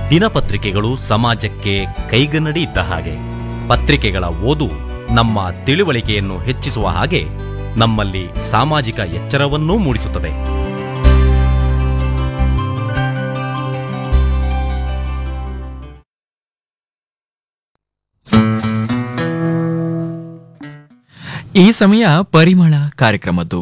ದಿನಪತ್ರಿಕೆಗಳು ಸಮಾಜಕ್ಕೆ ಕೈಗನ್ನಡಿ ಇದ್ದ ಹಾಗೆ ಪತ್ರಿಕೆಗಳ ಓದು ನಮ್ಮ ತಿಳುವಳಿಕೆಯನ್ನು ಹೆಚ್ಚಿಸುವ ಹಾಗೆ ನಮ್ಮಲ್ಲಿ ಸಾಮಾಜಿಕ ಎಚ್ಚರವನ್ನೂ ಮೂಡಿಸುತ್ತದೆ ಈ ಸಮಯ ಪರಿಮಳ ಕಾರ್ಯಕ್ರಮದ್ದು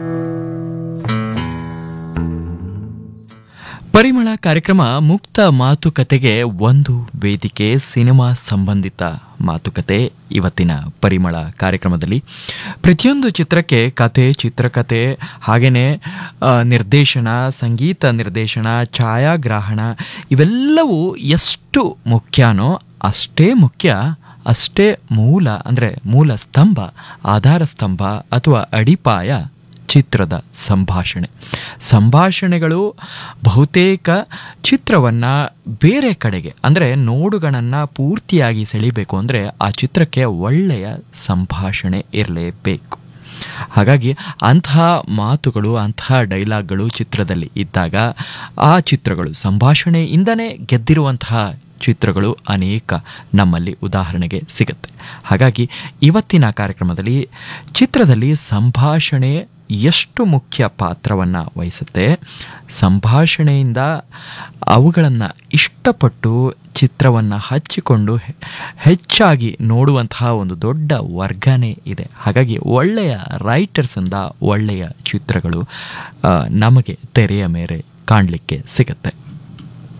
ಪರಿಮಳ ಕಾರ್ಯಕ್ರಮ ಮುಕ್ತ ಮಾತುಕತೆಗೆ ಒಂದು ವೇದಿಕೆ ಸಿನಿಮಾ ಸಂಬಂಧಿತ ಮಾತುಕತೆ ಇವತ್ತಿನ ಪರಿಮಳ ಕಾರ್ಯಕ್ರಮದಲ್ಲಿ ಪ್ರತಿಯೊಂದು ಚಿತ್ರಕ್ಕೆ ಕತೆ ಚಿತ್ರಕಥೆ ಹಾಗೆಯೇ ಆ, ನಿರ್ದೇಶನ ಸಂಗೀತ ನಿರ್ದೇಶನ ಛಾಯಾಗ್ರಹಣ ಇವೆಲ್ಲವೂ ಎಷ್ಟು ಮುಖ್ಯನೋ ಅಷ್ಟೇ ಮುಖ್ಯ ಅಷ್ಟೇ ಮೂಲ ಅಂದರೆ ಮೂಲ ಸ್ತಂಭ ಆಧಾರ ಸ್ತಂಭ ಅಥವಾ ಅಡಿಪಾಯ ಚಿತ್ರದ ಸಂಭಾಷಣೆ ಸಂಭಾಷಣೆಗಳು ಬಹುತೇಕ ಚಿತ್ರವನ್ನು ಬೇರೆ ಕಡೆಗೆ ಅಂದರೆ ನೋಡುಗಳನ್ನು ಪೂರ್ತಿಯಾಗಿ ಸೆಳಿಬೇಕು ಅಂದರೆ ಆ ಚಿತ್ರಕ್ಕೆ ಒಳ್ಳೆಯ ಸಂಭಾಷಣೆ ಇರಲೇಬೇಕು ಹಾಗಾಗಿ ಅಂತಹ ಮಾತುಗಳು ಅಂತಹ ಡೈಲಾಗ್ಗಳು ಚಿತ್ರದಲ್ಲಿ ಇದ್ದಾಗ ಆ ಚಿತ್ರಗಳು ಸಂಭಾಷಣೆಯಿಂದನೇ ಗೆದ್ದಿರುವಂತಹ ಚಿತ್ರಗಳು ಅನೇಕ ನಮ್ಮಲ್ಲಿ ಉದಾಹರಣೆಗೆ ಸಿಗುತ್ತೆ ಹಾಗಾಗಿ ಇವತ್ತಿನ ಕಾರ್ಯಕ್ರಮದಲ್ಲಿ ಚಿತ್ರದಲ್ಲಿ ಸಂಭಾಷಣೆ ಎಷ್ಟು ಮುಖ್ಯ ಪಾತ್ರವನ್ನು ವಹಿಸುತ್ತೆ ಸಂಭಾಷಣೆಯಿಂದ ಅವುಗಳನ್ನು ಇಷ್ಟಪಟ್ಟು ಚಿತ್ರವನ್ನು ಹಚ್ಚಿಕೊಂಡು ಹೆ- ಹೆಚ್ಚಾಗಿ ನೋಡುವಂತಹ ಒಂದು ದೊಡ್ಡ ವರ್ಗನೇ ಇದೆ ಹಾಗಾಗಿ ಒಳ್ಳೆಯ ರೈಟರ್ಸಿಂದ ಒಳ್ಳೆಯ ಚಿತ್ರಗಳು ಆ, ನಮಗೆ ತೆರೆಯ ಮೇಲೆ ಕಾಣಲಿಕ್ಕೆ ಸಿಗುತ್ತೆ